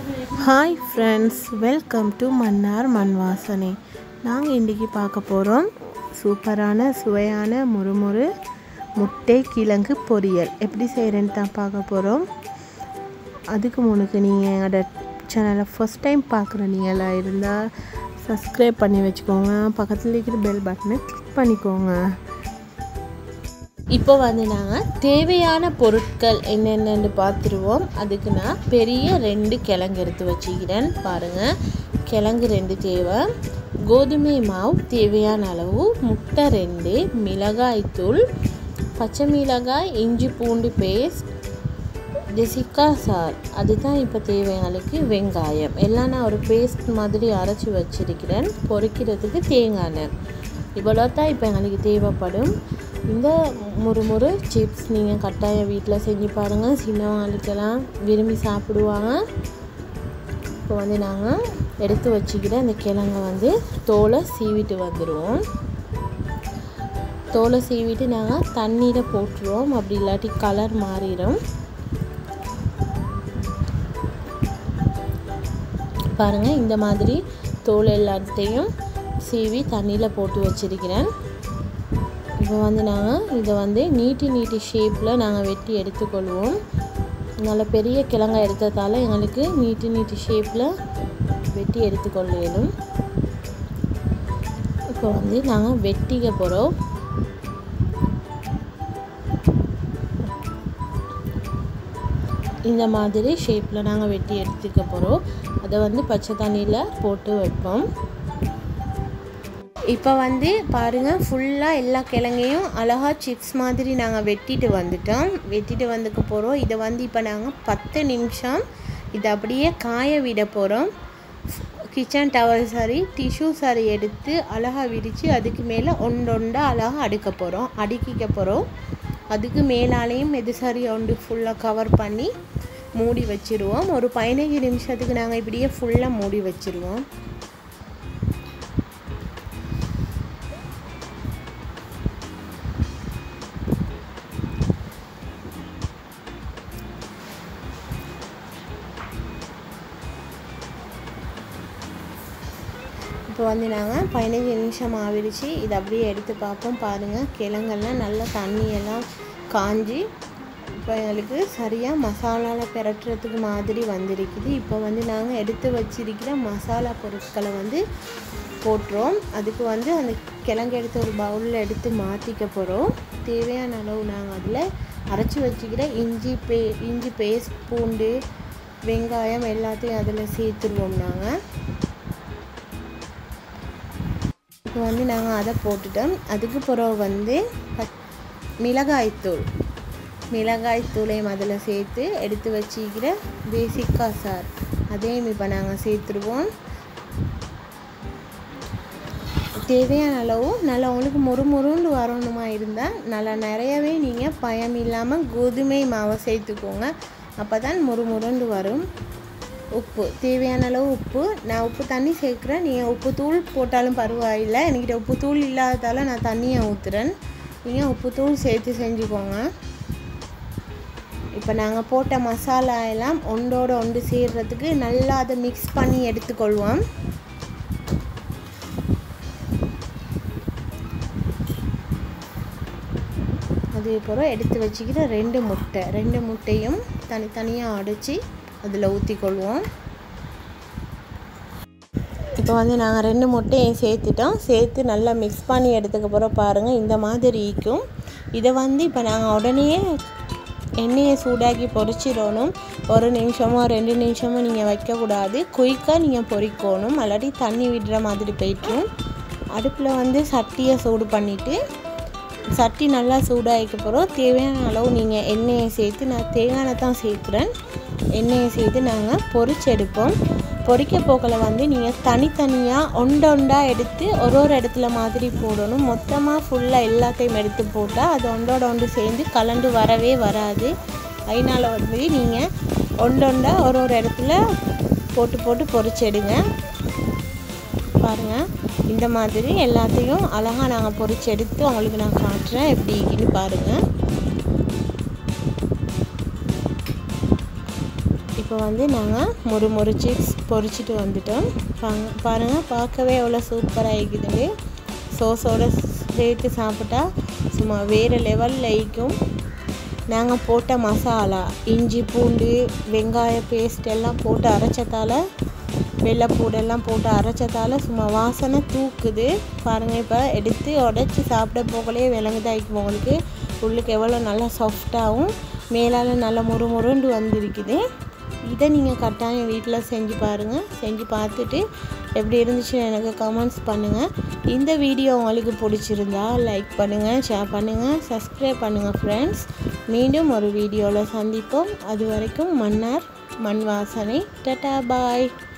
hi friends welcome to Mannar மண் வாசனை நாங்கள் இன்றைக்கி பார்க்க போகிறோம் சூப்பரான சுவையான முறுமுறு முட்டை கிழங்கு பொரியல் எப்படி செய்கிறேன்னு தான் பார்க்க போகிறோம் அதுக்கு முன்னுக்கு நீங்கள் எங்களோட சேனலை ஃபஸ்ட் டைம் பார்க்குற நீங்களாக இருந்தால் சப்ஸ்கிரைப் பண்ணி வச்சுக்கோங்க பக்கத்தில் இருக்கிற பெல் பட்டனை கிளிக் பண்ணிக்கோங்க இப்போ வந்து நாங்கள் தேவையான பொருட்கள் என்னென்னு பார்த்துருவோம் அதுக்கு நான் பெரிய ரெண்டு கிழங்கு எடுத்து வச்சுக்கிறேன் பாருங்கள் கிழங்கு ரெண்டு தேவை கோதுமை மாவு தேவையான அளவு முட்டை ரெண்டு மிளகாய் தூள் பச்சை மிளகாய் இஞ்சி பூண்டு பேஸ்ட் ஜெசிக்கா சார் அதுதான் இப்போ தேவை எங்களுக்கு வெங்காயம் எல்லாம் நான் ஒரு பேஸ்ட் மாதிரி அரைச்சி வச்சிருக்கிறேன் பொரிக்கிறதுக்கு தேங்காய் எண்ணெய் இவ்வளோ தான் இப்போ எங்களுக்கு தேவைப்படும் இந்த முறுமுறு சிப்ஸ் நீங்கள் கட்டாயம் வீட்டில் செஞ்சு பாருங்கள் சின்னவங்களுக்கெல்லாம் விரும்பி சாப்பிடுவாங்க இப்போ வந்து நாங்கள் எடுத்து வச்சுக்கிற இந்த கிழங்கை வந்து தோலை சீவிட்டு வந்துடுவோம் தோலை சீவிட்டு நாங்கள் தண்ணியில் போட்டுருவோம் அப்படி இல்லாட்டி கலர் மாறிடும் பாருங்கள் இந்த மாதிரி தோல் எல்லாத்தையும் சீவி தண்ணியில் போட்டு வச்சிருக்கிறேன் இப்போ வந்து நாங்கள் இதை வந்து நீட்டி நீட்டி ஷேப்பில் நாங்கள் வெட்டி எடுத்துக்கொள்வோம் நல்ல பெரிய கிழங்காய் எடுத்ததால் எங்களுக்கு நீட்டி நீட்டி ஷேப்பில் வெட்டி எடுத்துக்கொள்ள இயலும் இப்போ வந்து நாங்கள் வெட்டிக்க போகிறோம் இந்த மாதிரி ஷேப்பில் நாங்கள் வெட்டி எடுத்துக்க போகிறோம் அதை வந்து பச்சை தண்ணியில் போட்டு வைப்போம் இப்போ வந்து பாருங்கள் ஃபுல்லாக எல்லா கிழங்கையும் அழகாக சிப்ஸ் மாதிரி நாங்கள் வெட்டிட்டு வந்துட்டோம் வெட்டிட்டு வந்துக்க போகிறோம் இதை வந்து இப்போ நாங்கள் பத்து நிமிஷம் இதை அப்படியே காய விட போகிறோம் kitchen towel sorry tissue sorry எடுத்து அழகாக விரித்து அதுக்கு மேலே ஒண்டொண்டா அழகாக அடுக்க போகிறோம் அடுக்கிக்க போகிறோம் அதுக்கு மேலாலேயும் எது சரி ஒன்று ஃபுல்லாக கவர் பண்ணி மூடி வச்சுருவோம் ஒரு பதினஞ்சு நிமிஷத்துக்கு நாங்கள் இப்படியே ஃபுல்லாக மூடி வச்சுருவோம் இப்போ வந்து நாங்கள் பதினஞ்சு நிமிஷம் ஆவிடுச்சு இதை அப்படியே எடுத்து பார்ப்போம் பாருங்கள் கிழங்கெல்லாம் நல்லா தண்ணியெல்லாம் காஞ்சி இப்போ எங்களுக்கு சரியாக மசாலாவில் பெரட்டுறதுக்கு மாதிரி வந்திருக்குது இப்போ வந்து நாங்கள் எடுத்து வச்சிருக்கிற மசாலா பொருட்களை வந்து போட்டுறோம் அதுக்கு வந்து அந்த கிழங்கு எடுத்து ஒரு பவுலில் எடுத்து மாற்றிக்க போகிறோம் தேவையான அளவு நாங்கள் அதில் அரைச்சி வச்சுக்கிற இஞ்சி பே இஞ்சி பேஸ்ட் பூண்டு வெங்காயம் எல்லாத்தையும் அதில் சேர்த்துருவோம் நாங்கள் இப்போ வந்து நாங்கள் அதை போட்டுட்டோம் அதுக்கு பிறகு வந்து மிளகாய்த்தூள் மிளகாய்த்தூளையும் அதில் சேர்த்து எடுத்து வச்சிக்கிற பேசிக்கா சார் அதையும் இப்போ நாங்கள் சேர்த்துருவோம் தேவையான அளவு நல்லா உங்களுக்கு மொறு மொறுன்னு வரணுமா இருந்தால் நல்லா நிறையவே நீங்கள் பயம் இல்லாமல் கோதுமை மாவை சேர்த்துக்கோங்க அப்போ தான் மொறு மொறுண்டு வரும் உப்பு தேவையான அளவு உப்பு நான் உப்பு தண்ணி சேர்க்குறேன் நீங்கள் உப்பு தூள் போட்டாலும் பரவாயில்லை என்கிட்ட உப்பு தூள் இல்லாததால் நான் தண்ணியை ஊற்றுறேன் நீங்கள் உப்பு தூள் சேர்த்து செஞ்சுக்கோங்க இப்போ நாங்கள் போட்ட மசாலா எல்லாம் ஒன்றோட ஒன்று சேர்கிறதுக்கு நல்லா அதை மிக்ஸ் பண்ணி எடுத்துக்கொள்வோம் அதே போல் எடுத்து வச்சுக்கிற ரெண்டு முட்டை ரெண்டு முட்டையும் தனித்தனியாக அடைச்சி அதில் ஊற்றிக்கொள்வோம் இப்போ வந்து நாங்கள் ரெண்டு முட்டையும் சேர்த்துட்டோம் சேர்த்து நல்லா மிக்ஸ் பண்ணி எடுத்துக்க போகிறோம் பாருங்கள் இந்த மாதிரி இருக்கும் இதை வந்து இப்போ நாங்கள் உடனே எண்ணெயை சூடாக்கி பொரிச்சிடணும் ஒரு நிமிஷமோ ரெண்டு நிமிஷமோ நீங்கள் வைக்கக்கூடாது குயிக்காக நீங்கள் பொரிக்கணும் இல்லாட்டி தண்ணி விடுற மாதிரி போயிட்டும் அடுப்பில் வந்து சட்டியை சூடு பண்ணிவிட்டு சட்டி நல்லா சூடாகிக்க போகிறோம் தேவையான அளவு நீங்கள் எண்ணெயை சேர்த்து நான் தேங்காய் தான் சேர்க்குறேன் எண்ணெயை சேர்த்து நாங்கள் பொரிச்செடுப்போம் பொரிக்க போக்கில் வந்து நீங்கள் தனித்தனியாக ஒண்டொண்டா எடுத்து ஒரு ஒரு இடத்துல மாதிரி போடணும் மொத்தமாக ஃபுல்லாக எல்லாத்தையும் எடுத்து போட்டால் அது ஒன்றோட ஒன்று சேர்ந்து கலண்டு வரவே வராது அதனால் வந்து நீங்கள் ஒண்டொண்டா ஒரு ஒரு இடத்துல போட்டு போட்டு பொரிச்செடுங்க பாருங்கள் இந்த மாதிரி எல்லாத்தையும் அழகாக நாங்கள் பொரிச்சு எடுத்து உங்களுக்கு நான் காட்டுறேன் எப்படி இருக்குன்னு பாருங்கள் இப்போ வந்து நாங்கள் முறு முறு சிப்ஸ் பொரிச்சிட்டு வந்துட்டோம் பாங்க பாருங்கள் பார்க்கவே எவ்வளோ சூப்பராக இருக்குது சோஸோடு சேர்த்து சாப்பிட்டா சும்மா வேறு லெவலில் இருக்கும் நாங்கள் போட்ட மசாலா இஞ்சி பூண்டு வெங்காய பேஸ்ட் எல்லாம் போட்டு அரைச்சதால் வெள்ளைப்பூடெல்லாம் போட்டு அரைச்சதால் சும்மா வாசனை தூக்குது பாருங்கள் இப்போ எடுத்து உடச்சி சாப்பிட போகலே விளங்குதாய்க்கும் உங்களுக்கு உள்ளுக்கு எவ்வளோ நல்லா சாஃப்டாகவும் மேலால் நல்லா முறு முருண்டு வந்திருக்குது இதை நீங்கள் கட்டாயம் வீட்டில் செஞ்சு பாருங்கள் செஞ்சு பார்த்துட்டு எப்படி இருந்துச்சுன்னு எனக்கு கமெண்ட்ஸ் பண்ணுங்கள் இந்த வீடியோ உங்களுக்கு பிடிச்சிருந்தா லைக் பண்ணுங்கள் ஷேர் பண்ணுங்கள் சப்ஸ்கிரைப் பண்ணுங்கள் ஃப்ரெண்ட்ஸ் மீண்டும் ஒரு வீடியோவில் சந்திப்போம் அது வரைக்கும் மன்னார் மண் வாசனை டட்டா பாய்